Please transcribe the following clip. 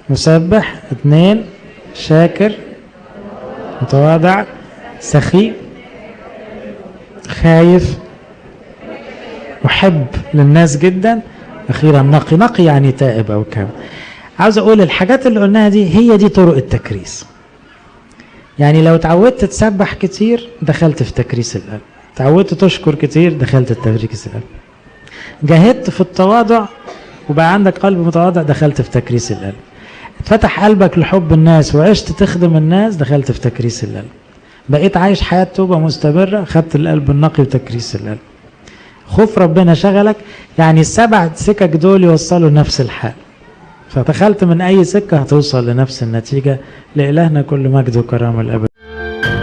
مسبح اثنين شاكر متواضع سخي خايف محب للناس جدا اخيرا نقي نقي يعني تائب او كامل عاوز اقول الحاجات اللي قلناها دي هي دي طرق التكريس يعني لو اتعودت تسبح كتير دخلت في تكريس القلب اتعودت تشكر كتير دخلت في تكريس القلب جاهدت في التواضع وبقى عندك قلب متواضع دخلت في تكريس القلب اتفتح قلبك لحب الناس وعشت تخدم الناس دخلت في تكريس القلب بقيت عايش حياة توبة مستمرة خدت القلب النقي وتكريس القلب خوف ربنا شغلك يعني السبع سكك دول يوصلوا نفس الحال فدخلت من أي سكة هتوصل لنفس النتيجة لإلهنا كل مجد وكرامة الأبد